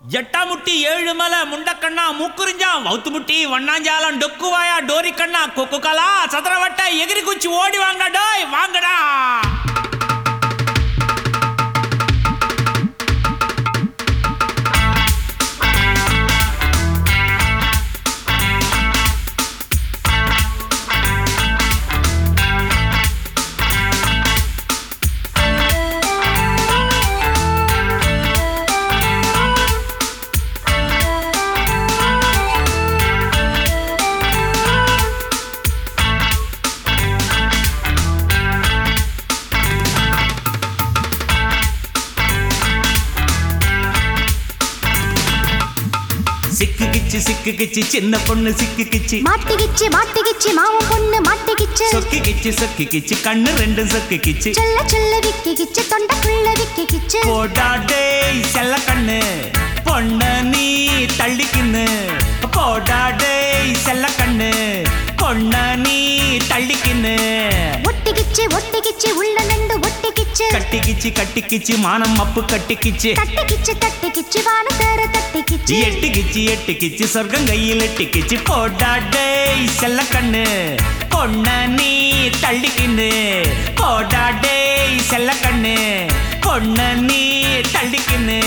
ஜட்டாமுட்டி ஏழுமலை முண்டக்கண்ணா மூக்குறிஞ்சா வவுத்து முட்டி வண்ணாஞ்சாலம் டொக்குவாயா டோரி கண்ணா கொக்கு கலா சதுரவட்ட எகிரி குச்சி ஓடி வாங்க டோய் வாங்கடா சிக்குகிச்சு சிக்குகிச்சு சின்ன பொண்ணு சிக்குகிச்சு மாட்டிக்கிச்சு மாட்டிக்கிச்சு மாவும் பொண்ணு மாட்டிக்கிச்சு சொக்கிக்கிச்சு சொக்கிக்கிச்சு கண்ணு ரெண்டும் சொக்கிக்கிச்சு சொல்ல சொல்ல விக்கிக்கிச்சு தொண்டைக்குள்ள விக்கிக்கிச்சு போடா டேய் செல்ல கண்ணு பொண்ண நீ தள்ளிக்கின்னு போடா டேய் செல்ல கண்ணு பொண்ண நீ தள்ளிக்கின்னு ஒட்டிக்கிச்சு ஒட்டிக்கிச்சு உள்ள நண்டு ஒட்டிக்கிச்சு கட்டிக்கிச்சு கட்டிக்கிச்சு மானம் மப்பு கட்டிக்கிச்சு தட்டிக்கிச்சு தட்டிக்கிச்சு வானத்தார தட்டிக்கிச்சு எட்டுக்கிச்சு எட்டுக்கிச்சு சொர்க்கம் கையில் எட்டிக்கிச்சு போடா டேய் செல்ல கண்ணு பொண்ண நீ தள்ளிக்கின்னு போடா டேய் செல்ல கண்ணு பொண்ண நீ தள்ளிக்கின்னு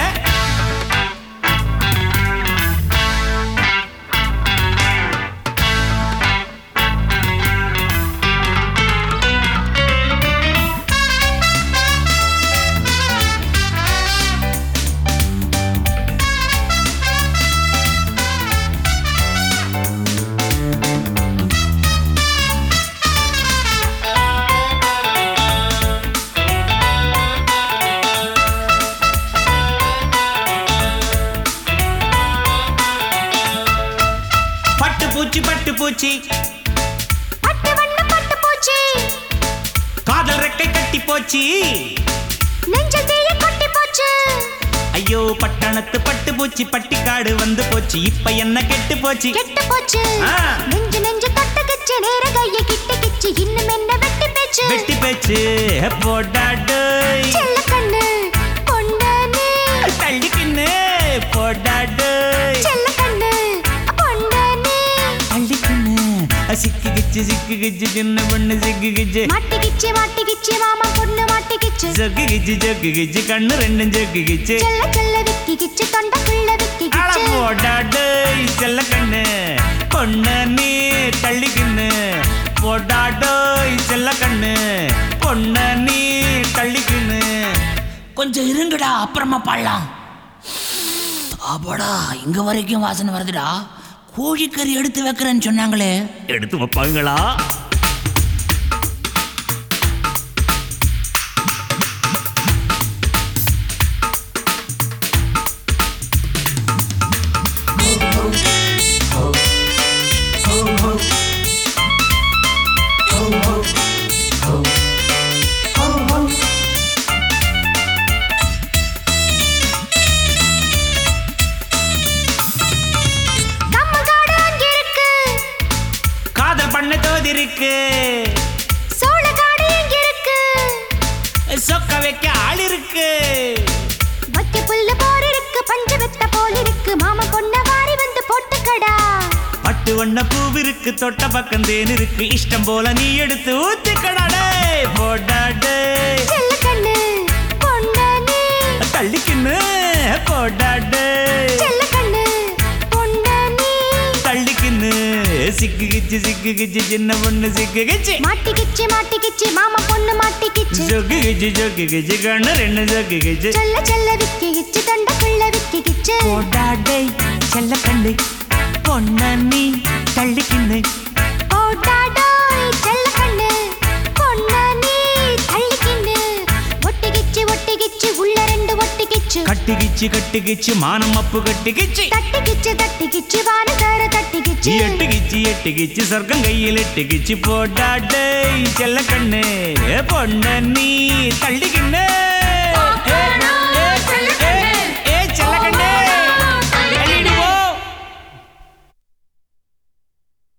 பட்டு பூச்சி பட்டு பூச்சி பட்டு வண்ண பட்டு போச்சு காதல் ரெக்கை கட்டி போச்சு நெஞ்ச தீய கொட்டி போச்சு ஐயோ பட்டணத்து பட்டு பூச்சி பட்டிக்காடு வந்து போச்சு இப்ப என்ன கெட்டு போச்சு கெட்டு போச்சு ஆ. நெஞ்சு நெஞ்சு தொட்டுக்கிச்சு நேர கைய கிட்டுக்கிச்சு இன்னும் என்ன வெட்டி பேச்சு வெட்டி பேச்சு போடா டேய் செல்ல கண்ணு பொண்டானே தள்ளிக்கின்னு போடா டேய் செல்ல கண்ணு பொண்டானே தள்ளிக்கின்னு சிக்குகிச்சு சிக்குகிச்சு சின்ன பொண்ணு சிக்குகிச்சு மாட்டிக்கிச்சு மாட்டிக்கிச்சு மாமா பொண்ணு மாட்டிக்கிச்சு ஜொக்குகிச்சு ஜொக்குகிச்சு கண்ணு ரெண்டும் ஜொக்குகிச்சு செல்ல செல்ல விக்கிக்கிச்சு தொண்டைக்குள்ள அட விக்கிக்கிச்சு போடா டேய் செல்ல கண்ணு பொண்ண நீ தள்ளிக்கின்னு போடா டேய் செல்ல கண்ணு பொண்ண நீ தள்ளிக்கின்னு கொஞ்சம் இருங்கடா அப்புறமா பாடலாம் அப்பாடா இங்க வரைக்கும் வாசனை வருதுடா கோழிக்கறி எடுத்து வைக்கிறேன்னு சொன்னாங்களே எடுத்து வைப்பாங்களா கம்மங்காடு அங்க இருக்கு காதல் பண்ண தோதி இருக்கு சோளக்காடு இங்க இருக்கு சொக்க வைக்க ஆள் இருக்கு வத்தி புல்லு போர் இருக்கு பஞ்சு வெத்த போல் இருக்கு மாமா பொண்ண வாரி வந்து போட்டுக்கடா பட்டு வண்ண பூவு இருக்கு தொட்ட பக்கம் தேன் இருக்கு இஷ்டம் போல நீ எடுத்து ஊத்திக்கடா டேய் போடா டேய் செல்ல கண்ணு பொண்டானே தள்ளிக்கின்னு போடா டேய் செல்ல கண்ணு பொண்டானே தள்ளிக்கின்னு சிக்குகிச்சு சிக்குகிச்சு சின்ன பொண்ணு சிக்குகிச்சு மாட்டிக்கிச்சு மாட்டிக்கிச்சு மாமா பொண்ணு மாட்டிக்கிச்சு ஜொக்குகிச்சு ஜொக்குகிச்சு கண்ணு ரெண்டு ஜொக்குகிச்சு செல்ல செல்ல விக்கிக்கிச்சு தொண்டைக்குள்ள விக்கிக்கிச்சு போடா டேய் செல்ல கண்ணு பொண்ண நீ தள்ளிக்கின்னு ஓடாடோய் செல்ல கண்ணு பொண்டானே தள்ளிக்கின்னு ஒட்டிக்கிச்சு ஒட்டிக்கிச்சு உள்ள ரெண்டு ஒட்டிக்கிச்சு கட்டிக்கிச்சு கட்டிக்கிச்சு மானம் அப்பு கட்டிக்கிச்சு தட்டிக்கிச்சு தட்டிக்கிச்சு வானத்தார தட்டிக்கிச்சு எட்டுக்கிச்சு எட்டுக்கிச்சு சொர்க்கம் கையில் எட்டுக்கிச்சு போடா டேய் செல்ல கண்ணு பொண்ண நீ தள்ளிக்கின்னு